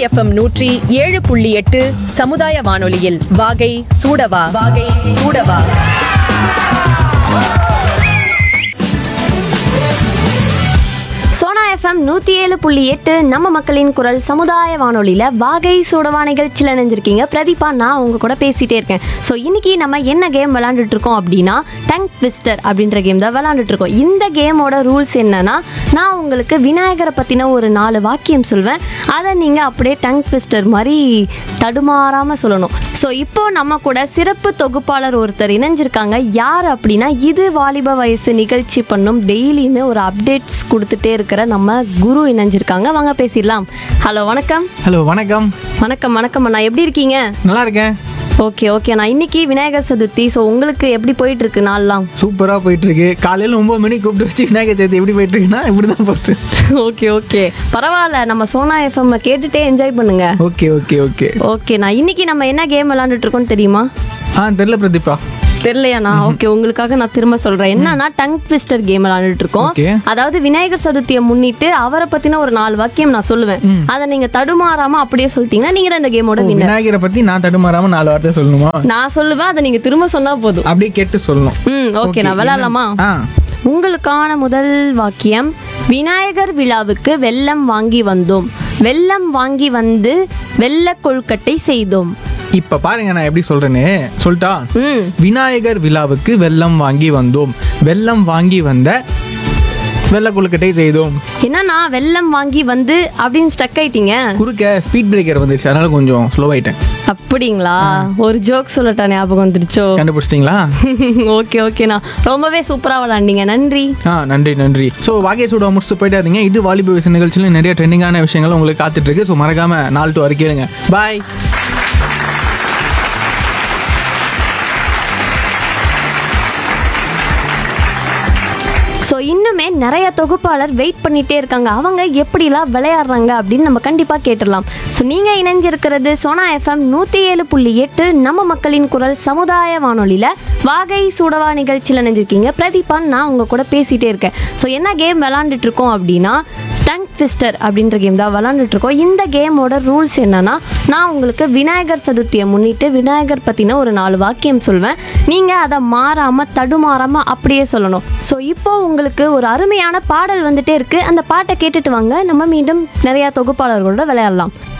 FM நூற்றி ஏழு புள்ளி எட்டு சமுதாய வானொலியில் வாகை சூடவா வாகை சூடவா சோனா எஃப்எம் நூற்றி ஏழு புள்ளி எட்டு நம்ம மக்களின் குரல் சமுதாய வானொலியில் வாகை சூடவா நிகழ்ச்சியில் நினைஞ்சிருக்கீங்க பிரதீபா நான் உங்க கூட பேசிட்டே இருக்கேன் ஸோ இன்னைக்கு நம்ம என்ன கேம் விளாண்டுட்டு இருக்கோம் அப்படின்னா டங் ட்விஸ்டர் அப்படின்ற கேம் தான் விளாண்டுட்டு இருக்கோம் இந்த கேமோட ரூல்ஸ் என்னன்னா நான் உங்களுக்கு விநாயகரை பற்றின ஒரு நாலு வாக்கியம் சொல்வேன் அதை நீங்கள் அப்படியே டங் ட்விஸ்டர் மாதிரி தடுமாறாமல் சொல்லணும் ஸோ இப்போ நம்ம கூட சிறப்பு தொகுப்பாளர் ஒருத்தர் இணைஞ்சிருக்காங்க யார் அப்படின்னா இது வாலிப வயசு நிகழ்ச்சி பண்ணும் டெய்லியுமே ஒரு அப்டேட்ஸ் கொடுத்துட்டே இருக்கிற நம்ம குரு இணைஞ்சிருக்காங்க வாங்க பேசிடலாம் ஹலோ வணக்கம் ஹலோ வணக்கம் வணக்கம் வணக்கம் அண்ணா எப்படி இருக்கீங்க நல்லா இருக்கேன் ஓகே ஓகே நான் இன்னைக்கு விநாயகர் சதுர்த்தி ஸோ உங்களுக்கு எப்படி போயிட்டு இருக்கு நாள்லாம் சூப்பராக போயிட்டு இருக்கு காலையில் ஒம்பது மணிக்கு கூப்பிட்டு வச்சு விநாயகர் சதுர்த்தி எப்படி போயிட்டு இருக்குன்னா இப்படி தான் போகுது ஓகே ஓகே பரவாயில்ல நம்ம சோனா எஃப்எம் கேட்டுட்டே என்ஜாய் பண்ணுங்க ஓகே ஓகே ஓகே ஓகே நான் இன்னைக்கு நம்ம என்ன கேம் விளாண்டுட்டு இருக்கோம்னு தெரியுமா ஆ தெரில பிரதீபா தெரியலையாண்ணா ஓகே உங்களுக்காக நான் திரும்ப சொல்றேன் என்னன்னா டங் ட்விஸ்டர் கேம் விளையாண்டுட்டு இருக்கோம் Okay. அதாவது விநாயகர் சதுர்த்தியை முன்னிட்டு அவரை பத்தின ஒரு நாலு வாக்கியம் நான் சொல்லுவேன் அதை நீங்க தடுமாறாம அப்படியே சொல்லிட்டீங்கன்னா நீங்க தான் இந்த கேமோட வின்னர் விநாயகரை பற்றி நான் தடுமாறாம நாலு வார்த்தை சொல்லணுமா நான் சொல்லுவேன் அதை நீங்க திரும்ப சொன்னா போதும் அப்படியே கேட்டு சொல்லணும் ம் ஓகே நான் விளையாடலாமா ஆ உங்களுக்கான முதல் வாக்கியம் விநாயகர் விழாவுக்கு வெல்லம் வாங்கி வந்தோம் வெல்லம் வாங்கி வந்து வெள்ள கொழுக்கட்டை செய்தோம் இப்போ பாருங்க நான் எப்படி சொல்றேன்னு சொல்லிட்டா ம் விநாயகர் விழாவுக்கு வெல்லம் வாங்கி வந்தோம் வெல்லம் வாங்கி வந்த வெள்ளை கொழுக்கட்டை செய்தோம் என்னன்னா வெல்லம் வாங்கி வந்து அப்படின்னு ஸ்டக் ஆயிட்டீங்க குறுக்க ஸ்பீட் பிரேக்கர் வந்துருச்சு அதனால கொஞ்சம் ஸ்லோ ஆயிட்டேன் அப்படிங்களா ஒரு ஜோக் சொல்லட்டா ஞாபகம் வந்துருச்சோ கண்டுபிடிச்சிட்டிங்களா ஓகே ஓகேண்ணா ரொம்பவே சூப்பரா விளாண்டீங்க நன்றி ஆ நன்றி நன்றி ஸோ வாகே சூடா முடிச்சுட்டு போயிட்டாதீங்க இது வாலிப வயசு நிகழ்ச்சியில் நிறைய ட்ரெண்டிங்கான விஷயங்கள் உங்களுக்கு காத்துட்டு இருக்கு ஸோ மறக்காம நாலு டு வரை கேளுங்க பாய் ஸோ இன்னுமே நிறைய தொகுப்பாளர் வெயிட் பண்ணிட்டே இருக்காங்க அவங்க எப்படிலாம் விளையாடுறாங்க அப்படின்னு நம்ம கண்டிப்பாக கேட்டுடலாம் ஸோ நீங்கள் இணைஞ்சிருக்கிறது சோனா எஃப்எம் நூற்றி ஏழு புள்ளி எட்டு நம்ம மக்களின் குரல் சமுதாய வானொலியில் வாகை சூடவா நிகழ்ச்சியில் இணைஞ்சிருக்கீங்க பிரதீபான் நான் உங்கள் கூட பேசிகிட்டே இருக்கேன் ஸோ என்ன கேம் விளாண்டுட்டு இருக்கோம் அப்படின்னா ஸ்டங் ஃபிஸ்டர் அப்படின்ற கேம் தான் விளாண்டுட்டு இருக்கோம் இந்த கேமோட ரூல்ஸ் என்னன்னா நான் உங்களுக்கு விநாயகர் சதுர்த்தியை முன்னிட்டு விநாயகர் பற்றின ஒரு நாலு வாக்கியம் சொல்வேன் நீங்கள் அதை மாறாமல் தடுமாறாமல் அப்படியே சொல்லணும் ஸோ இப்போ உங்களுக்கு ஒரு அருமையான பாடல் வந்துட்டே இருக்கு அந்த பாட்டை கேட்டுட்டு வாங்க நம்ம மீண்டும் நிறைய தொகுப்பாளர்களோட விளையாடலாம்